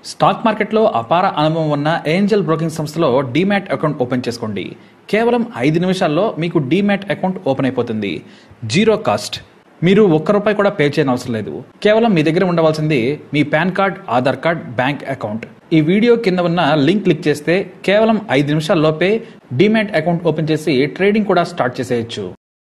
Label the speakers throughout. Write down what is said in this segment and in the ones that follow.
Speaker 1: stock మార్కెట్లో అపార అనుభవం ఉన్న ఏంజల్ బ్రోకింగ్ సంస్థలో డీమ్యాట్ అకౌంట్ ఓపెన్ చేసుకోండి కేవలం ఐదు నిమిషాల్లో మీకు డీమ్యాట్ అకౌంట్ ఓపెన్ అయిపోతుంది జీరో కాస్ట్ మీరు ఒక్క రూపాయి కూడా పే చేయని అవసరం లేదు కేవలం మీ దగ్గర ఉండవలసింది మీ PAN card Aadhaar card bank account ఈ వీడియో కింద ఉన్న లింక్ క్లిక్ చేస్తే కేవలం ఐదు నిమిషాల్లోపే డీమ్యాట్ అకౌంట్ ఓపెన్ చేసి ట్రేడింగ్ కూడా స్టార్ట్ చేసేయచ్చు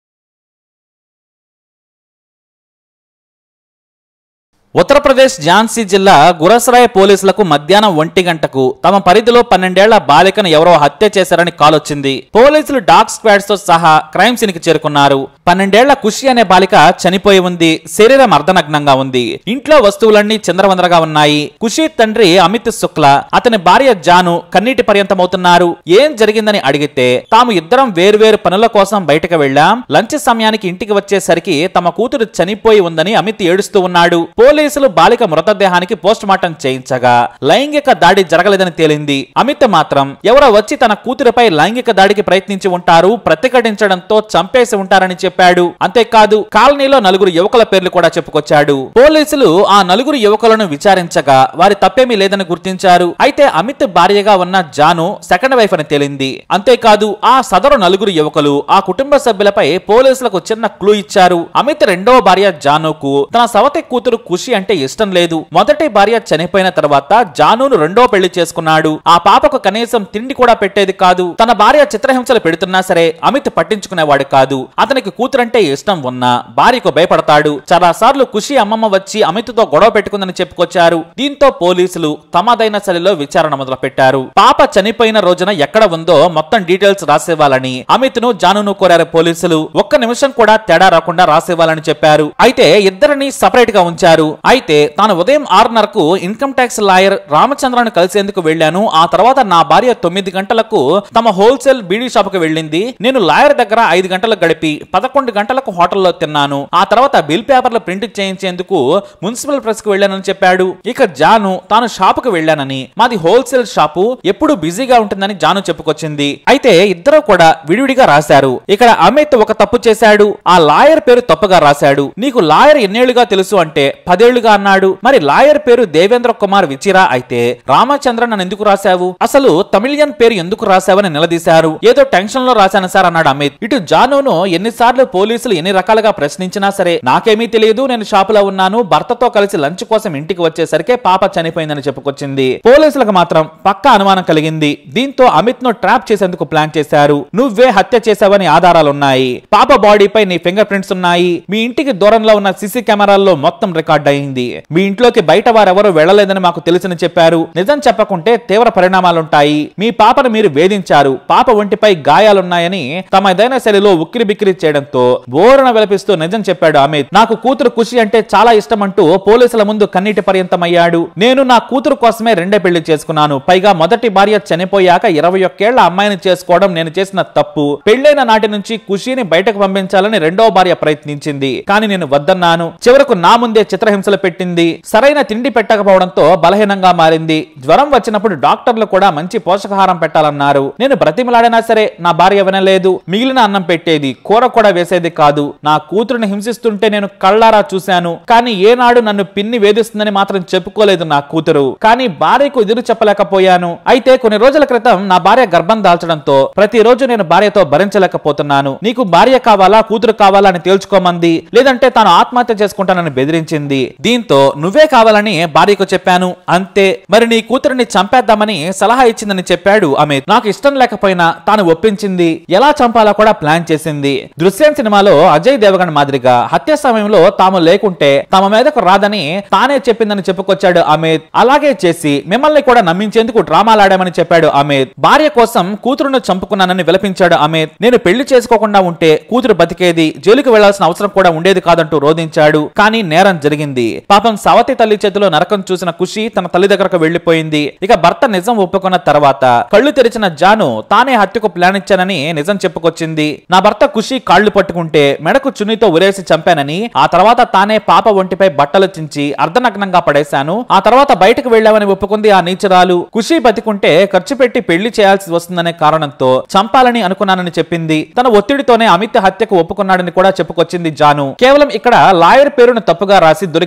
Speaker 2: ఉత్తరప్రదేశ్ ఝాన్సీ జిల్లా గురసరాయ్ పోలీసులకు మధ్యాహ్నం ఒంటి గంటకు తమ పరిధిలో పన్నెండేళ్ల బాలికను ఎవరో హత్య చేశారని కాల్ వచ్చింది పోలీసులు డాగ్ స్క్వాడ్స్ తో సహా క్రైమ్ సీన్ కి చేరుకున్నారు పన్నెండేళ్ల ఖుషి అనే బాలిక చనిపోయి ఉంది శరీరం అర్ధనగ్నంగా ఉంది ఇంట్లో వస్తువులన్నీ చిందరవందరగా ఉన్నాయి ఖుషి తండ్రి అమిత్ శుక్ల అతని భార్య జాను కన్నీటి పర్యంతమవుతున్నారు ఏం జరిగిందని అడిగితే తాము ఇద్దరం వేర్వేరు పనుల కోసం బయటకు వెళ్లాం లంచ్ సమయానికి ఇంటికి వచ్చేసరికి తమ కూతురు చనిపోయి ఉందని అమిత్ ఏడుస్తూ ఉన్నాడు పోలీసులు బాలిక మృతదేహానికి పోస్ట్ మార్టం చేయించగా లైంగిక దాడి జరగలేదని తేలింది అమిత్ మాత్రం ఎవరో వచ్చి తన కూతురుపై లైంగిక దాడికి ప్రయత్నించి ఉంటారు ప్రతిఘటించడంతో చంపేసి ఉంటారని చెప్పాడు అంతేకాదు కాలనీలో నలుగురు యువకుల పేర్లు కూడా చెప్పుకొచ్చాడు పోలీసులు ఆ నలుగురు యువకులను విచారించగా వారి తప్పేమీ లేదని గుర్తించారు అయితే అమిత్ భార్యగా ఉన్న జాను సెకండ్ వైఫ్ అని తేలింది అంతేకాదు ఆ సదరు నలుగురు యువకులు ఆ కుటుంబ సభ్యులపై పోలీసులకు చిన్న క్లూ ఇచ్చారు అమిత్ రెండవ భార్య జానుకు తన సవతి కూతురు ఖుషి అంటే ఇష్టం లేదు మొదటి భార్య చనిపోయిన తర్వాత జానును రెండో పెళ్లి చేసుకున్నాడు ఆ పాపకు కనీసం తిండి కూడా పెట్టేది కాదు తన భార్య చిత్రహింసలు పెడుతున్నా సరే అమిత్ పట్టించుకునేవాడు కాదు అతనికి కూతురంటే ఇష్టం ఉన్నా భార్యకు భయపడతాడు చాలా సార్లు ఖుషి అమ్మమ్మ వచ్చి అమిత్తో గొడవ పెట్టుకుందని చెప్పుకొచ్చారు దీంతో పోలీసులు తమదైన శైలిలో విచారణ మొదలు పెట్టారు పాప చనిపోయిన రోజున ఎక్కడ ఉందో మొత్తం డీటెయిల్స్ రాసివ్వాలని అమిత్ ను జానును కోరారు పోలీసులు ఒక్క నిమిషం కూడా తేడా రాకుండా రాసివ్వాలని చెప్పారు అయితే ఇద్దరిని సపరేట్ గా ఉంచారు అయితే తాను ఉదయం ఆరున్నరకు ఇన్కమ్ ట్యాక్స్ లాయర్ రామచంద్రను కలిసేందుకు వెళ్లాను ఆ తర్వాత నా భార్య తొమ్మిది గంటలకు తమ హోల్సేల్ బీడీ షాప్ కు వెళ్ళింది నేను లాయర్ దగ్గర ఐదు గంటలకు గడిపి పదకొండు గంటలకు హోటల్లో తిన్నాను ఆ తర్వాత బిల్ పేపర్లు ప్రింట్ చేయించేందుకు మున్సిపల్ ప్రెస్ కు వెళ్ళానని చెప్పాడు ఇక జాను తాను షాపుకు వెళ్ళానని మాది హోల్సేల్ షాపు ఎప్పుడు బిజీగా ఉంటుందని జాను చెప్పుకొచ్చింది అయితే ఇద్దరు కూడా విడివిడిగా రాశారు ఇక్కడ అమిత్ ఒక తప్పు చేశాడు ఆ లాయర్ పేరు తప్పుగా రాశాడు నీకు లాయర్ ఎన్నేళ్లుగా తెలుసు అంటే పదేళ్లుగా అన్నాడు మరి లాయర్ పేరు దేవేంద్ర కుమార్ విచిరా అయితే రామచంద్ర నన్ను ఎందుకు రాశావు అసలు తమిళియన్ పేరు ఎందుకు రాశావని నిలదీశారు ఏదో టెన్షన్ లో రాశాను సార్ అన్నాడు అమిత్ ఇటు జానును ఎన్నిసార్లు పోలీసులు ఎన్ని రకాలుగా ప్రశ్నించినా సరే నాకేమీ తెలియదు నేను షాపులో ఉన్నాను భర్తతో కలిసి లంచ్ కోసం ఇంటికి వచ్చేసరికే పాప చనిపోయిందని చెప్పుకొచ్చింది పోలీసులకు మాత్రం పక్కా అనుమానం కలిగింది దీంతో అమిత్ ను ట్రాప్ చేసేందుకు ప్లాన్ చేశారు నువ్వే హత్య చేశావని ఆధారాలున్నాయి పాప బాడీపై నీ ఫింగర్ ప్రింట్స్ ఉన్నాయి మీ ఇంటికి దూరంలో ఉన్న సీసీ కెమెరాల్లో మొత్తం రికార్డ్ అయింది మీ ఇంట్లోకి బయట వారెవరూ వెళ్లలేదని మాకు తెలుసని చెప్పారు నిజం చెప్పకుంటే తీవ్ర పరిణామాలుంటాయి మీ పాపను మీరు వేధించారు పాప ఒంటిపై గాయాలున్నాయని తమదైన శైలిలో ఉక్కిరి బిక్కిరి చేయడంతో బోరణ విలపిస్తూ నిజం చెప్పాడు అమిత్ నాకు కూతురు ఖుషి అంటే చాలా ఇష్టం అంటూ పోలీసుల ముందు కన్నీటి పర్యంతమయ్యాడు నేను నా కూతురు కోసమే రెండే పెళ్లి చేసుకున్నాను పైగా మొదటి భార్య చనిపోయాక ఇరవై ఒక్కేళ్ల అమ్మాయిని చేసుకోవడం నేను చేసిన తప్పు పెళ్లైన నాటి నుంచి ఖుషిని బయటకు పంపించాలని రెండో భార్య ప్రయత్నించింది కానీ నేను వద్దన్నాను చివరకు నా ముందే చిత్రహింసలు పెట్టింది సరైన తిండి పెట్టకపోవడంతో బలహీనంగా మారింది జ్వరం వచ్చినప్పుడు డాక్టర్లు కూడా మంచి పోషకాహారం పెట్టాలన్నారు నేను బ్రతిమలాడినా సరే నా భార్య వినలేదు మిగిలిన అన్నం పెట్టేది కూర కూడా వేసేది కాదు నా కూతురుని హింసిస్తుంటే నేను కళ్ళారా చూశాను కానీ ఏనాడు నన్ను పిన్ని వేధిస్తుందని మాత్రం చెప్పుకోలేదు నా కూతురు కానీ భార్యకు ఎదురు చెప్పలేకపోయాను అయితే కొన్ని రోజుల క్రితం నా భార్య గర్భం దాల్చడంతో ప్రతిరోజు నేను భార్యతో భరించలేకపోతున్నాను నీకు భార్య కావాలా కూతురు కావాలా అని తేల్చుకోమంది లేదంటే తాను ఆత్మహత్య చేసుకుంటానని బెదిరించింది దీంతో నువ్వే కావాలని భార్యకు చెప్పాను అంతే మరి నీ కూతురిని చంపేద్దామని సలహా ఇచ్చిందని చెప్పాడు అమిత్ నాకు ఇష్టం లేకపోయినా తాను ఒప్పించింది ఎలా చంపాలో కూడా ప్లాన్ చేసింది దృశ్యం సినిమాలో అజయ్ దేవగన్ మాదిరిగా హత్య సమయంలో తాము లేకుంటే తమ మీదకు రాదని తానే చెప్పిందని చెప్పుకొచ్చాడు అమిత్ అలాగే చేసి మిమ్మల్ని కూడా నమ్మించేందుకు డ్రామాలాడామని చెప్పాడు అమిత్ భార్య కోసం కూతురును చంపుకున్నానని విలపించాడు అమిత్ నేను పెళ్లి చేసుకోకుండా ఉంటే కూతురు బతికేది జైలుకు వెళ్లాల్సిన అవసరం కూడా ఉండేది కాదంటూ రోధించాడు కానీ నేరం జరిగింది పాపం సవతి తల్లి చేతిలో నరకం చూసిన ఖుషి తన తల్లి దగ్గరకు వెళ్లిపోయింది ఇక భర్త నిజం ఒప్పుకున్న తర్వాత కళ్ళు తెరిచిన జాను తానే హత్యకు ప్లాన్ ఇచ్చానని నిజం చెప్పుకొచ్చింది నా భర్త ఖుషి కాళ్లు పట్టుకుంటే మెడకు చున్నీతో ఉరేసి చంపానని ఆ తర్వాత తానే పాప ఒంటిపై బట్టలు చించి అర్ధనగ్నంగా పడేశాను ఆ తర్వాత బయటకు వెళ్లామని ఒప్పుకుంది ఆ నీచరాలు ఖుషి బతికుంటే ఖర్చు పెట్టి పెళ్లి చేయాల్సి వస్తుందనే కారణంతో చంపాలని అనుకున్నానని చెప్పింది తన ఒత్తిడితోనే అమిత్ హత్యకు ఒప్పుకున్నాడని కూడా చెప్పుకొచ్చింది జాను కేవలం ఇక్కడ లాయర్ పేరును తప్పుగా రాసి దొరికిపోయింది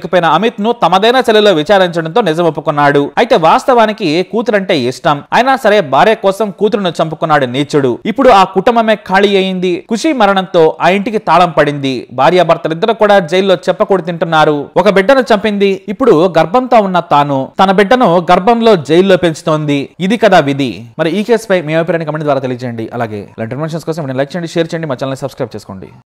Speaker 2: దొరికిపోయిన అమిత్ ను తమదైన చెల్లిలో విచారించడంతో నిజం ఒప్పుకున్నాడు అయితే వాస్తవానికి కూతురంటే ఇష్టం అయినా సరే భార్య కోసం కూతురును చంపుకున్నాడు నీచుడు ఇప్పుడు ఆ కుటుంబమే ఖాళీ అయింది ఖుషి మరణంతో ఆ ఇంటికి తాళం పడింది భార్యాభర్తలిద్దరు కూడా జైల్లో చెప్పకూడదు తింటున్నారు ఒక బిడ్డను చంపింది ఇప్పుడు గర్భంతో ఉన్న తాను తన బిడ్డను గర్భంలో జైల్లో పెంచుతోంది ఇది కదా విధి మరి ఈ కేసుపై మీ అభిప్రాయాన్ని కమెంట్ ద్వారా తెలియజేయండి అలాగే ఇలాంటి ఇన్ఫర్మేషన్స్ కోసం లైక్ చేయండి షేర్ చేయండి మా ఛానల్ సబ్స్క్రైబ్ చేసుకోండి